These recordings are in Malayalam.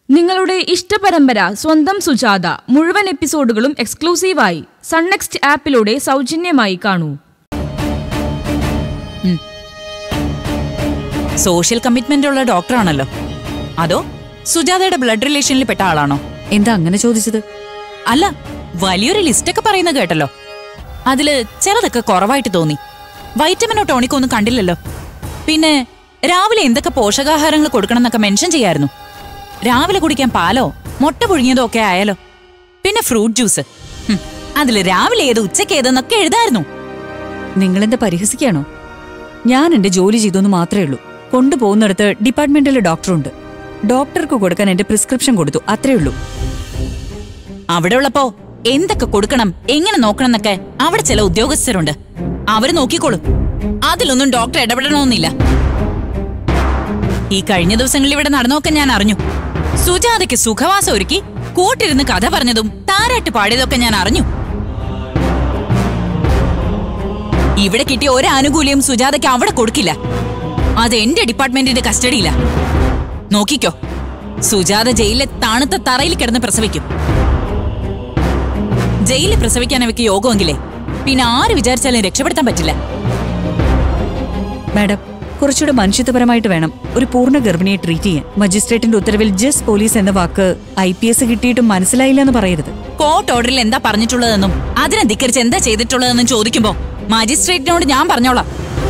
നിങ്ങളുടെ ഇഷ്ടപരമ്പര സ്വന്തം സുജാത മുഴുവൻ എപ്പിസോഡുകളും എക്സ്ക്ലൂസീവായി സൺനെക്സ്റ്റ് ആപ്പിലൂടെ സൗജന്യമായി കാണൂ സോഷ്യൽ കമ്മിറ്റ്മെന്റ് ഉള്ള ഡോക്ടറാണല്ലോ അതോ സുജാതയുടെ ബ്ലഡ് റിലേഷനിൽ പെട്ട ആളാണോ എന്താ അങ്ങനെ ചോദിച്ചത് അല്ല വലിയൊരു ലിസ്റ്റൊക്കെ പറയുന്ന കേട്ടല്ലോ അതില് ചിലതൊക്കെ കുറവായിട്ട് തോന്നി വൈറ്റമിനോ ടോണിക്കോ ഒന്നും കണ്ടില്ലല്ലോ പിന്നെ രാവിലെ എന്തൊക്കെ പോഷകാഹാരങ്ങൾ കൊടുക്കണം എന്നൊക്കെ മെൻഷൻ ചെയ്യായിരുന്നു രാവിലെ കുടിക്കാൻ പാലോ മുട്ട പുഴുങ്ങിയതോ ഒക്കെ ആയാലോ പിന്നെ ഫ്രൂട്ട് ജ്യൂസ് ഹും, അതില് രാവിലെ ഏത് ഉച്ചയ്ക്ക് ഏതെന്നൊക്കെ എഴുതായിരുന്നു നിങ്ങളെന്താ പരിഹസിക്കാണോ ഞാൻ എന്റെ ജോലി ചെയ്തെന്ന് മാത്രമേ ഉള്ളൂ കൊണ്ടുപോകുന്നിടത്ത് ഡിപ്പാർട്ട്മെന്റിലെ ഡോക്ടറുണ്ട് ഡോക്ടർക്ക് കൊടുക്കാൻ എന്റെ പ്രിസ്ക്രിപ്ഷൻ കൊടുത്തു അത്രേ ഉള്ളൂ അവിടെ ഉള്ളപ്പോ എന്തൊക്കെ കൊടുക്കണം എങ്ങനെ നോക്കണം എന്നൊക്കെ അവിടെ ചില ഉദ്യോഗസ്ഥരുണ്ട് അവര് നോക്കിക്കോളും അതിലൊന്നും ഡോക്ടർ ഇടപെടണമെന്നില്ല ഈ കഴിഞ്ഞ ദിവസങ്ങളിൽ ഇവിടെ നടന്നൊക്കെ ഞാൻ അറിഞ്ഞു സുജാതയ്ക്ക് സുഖവാസം ഒരുക്കി കൂട്ടിരുന്ന് കഥ പറഞ്ഞതും താരാട്ട് പാടിയതൊക്കെ ഞാൻ അറിഞ്ഞു ഇവിടെ കിട്ടിയ ഒരു ആനുകൂല്യം സുജാതയ്ക്ക് അവിടെ കൊടുക്കില്ല അത് എന്റെ ഡിപ്പാർട്ട്മെന്റിന്റെ കസ്റ്റഡിയില നോക്കിക്കോ സുജാത ജയിലിലെ തണുത്ത തറയിൽ കിടന്ന് പ്രസവിക്കും ജയിലിൽ പ്രസവിക്കാൻ അവയ്ക്ക് യോഗമെങ്കിലേ പിന്നെ ആര് വിചാരിച്ചാലും രക്ഷപ്പെടുത്താൻ പറ്റില്ല മാഡം കുറച്ചുകൂടെ മനുഷ്യത്വപരമായിട്ട് വേണം ഒരു പൂർണ്ണ ഗർഭിണിയെ ട്രീറ്റ് ചെയ്യാൻ മജിസ്ട്രേറ്റിന്റെ ഉത്തരവിൽ ജസ്റ്റ് പോലീസ് എന്ന വാക്ക് ഐ പി എസ് കിട്ടിയിട്ടും മനസ്സിലായില്ല എന്ന് പറയരുത് കോർട്ട് ഓർഡറിൽ എന്താ പറഞ്ഞിട്ടുള്ളതെന്നും അതിനെ ധിക്കരിച്ച് എന്താ ചെയ്തിട്ടുള്ളതെന്നും ചോദിക്കുമ്പോ മജിസ്ട്രേറ്റിനോട് ഞാൻ പറഞ്ഞോളാം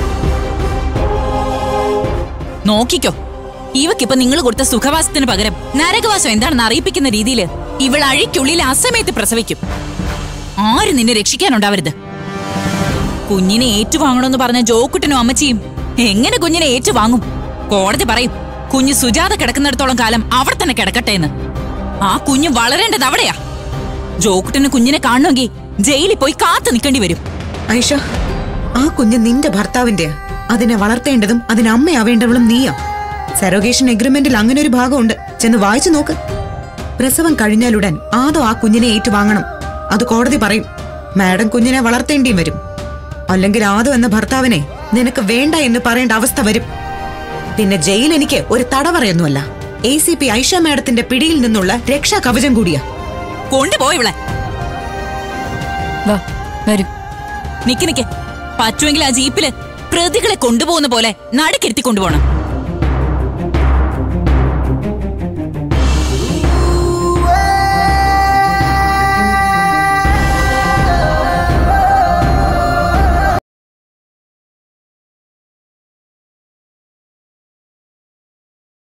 നോക്കിക്കോ ഇവക്കിപ്പോ നിങ്ങൾ കൊടുത്ത സുഖവാസത്തിന് പകരം നരകവാസം എന്താണെന്ന് അറിയിപ്പിക്കുന്ന രീതിയിൽ ഇവൾ അഴിക്കുള്ളിൽ അസമയത്ത് പ്രസവിക്കും ആരും നിന്നെ രക്ഷിക്കാനുണ്ടാവരുത് കുഞ്ഞിനെ ഏറ്റുവാങ്ങണമെന്ന് പറഞ്ഞ ജോക്കുട്ടനും അമ്മച്ചിയും എങ്ങനെ കുഞ്ഞിനെ ഏറ്റുവാങ്ങും കോടതി പറയും കുഞ്ഞ് സുജാത കിടക്കുന്നിടത്തോളം കാലം അവിടെ തന്നെ കിടക്കട്ടെ എന്ന് ആ കുഞ്ഞ് വളരേണ്ടത് അവിടെയാ ജോക്കുട്ടന് കുഞ്ഞിനെ കാണണമെങ്കിൽ ജയിലിൽ പോയി കാത്തു നിൽക്കേണ്ടി വരും ഐഷ ആ കുഞ്ഞ് നിന്റെ ഭർത്താവിന്റെ അതിനെ വളർത്തേണ്ടതും അതിന് അമ്മയാവേണ്ടവളും നീയാ സരോഗേഷൻ എഗ്രിമെന്റിൽ അങ്ങനെ ഒരു ഭാഗമുണ്ട് ചെന്ന് വായിച്ചു നോക്ക് പ്രസവം കഴിഞ്ഞാലുടൻ ആദോ ആ കുഞ്ഞിനെ ഏറ്റുവാങ്ങണം അത് കോടതി പറയും മാഡം കുഞ്ഞിനെ വളർത്തേണ്ടിയും വരും അല്ലെങ്കിൽ ആദോ എന്ന ഭർത്താവിനെ നിനക്ക് വേണ്ട എന്ന് പറയേണ്ട അവസ്ഥ വരും പിന്നെ ജയിൽ എനിക്ക് ഒരു തടവറയൊന്നുമല്ല എ സി പി ഐഷ മാഡത്തിന്റെ പിടിയിൽ നിന്നുള്ള രക്ഷാ കവചം കൂടിയാ കൊണ്ടുപോയി ഇവളെ വാ വരൂ നിക്ക് നിക്ക് പറ്റുമെങ്കിൽ ആ ജീപ്പില് പ്രതികളെ കൊണ്ടുപോകുന്ന പോലെ നടുക്കെടുത്തി കൊണ്ടുപോകണം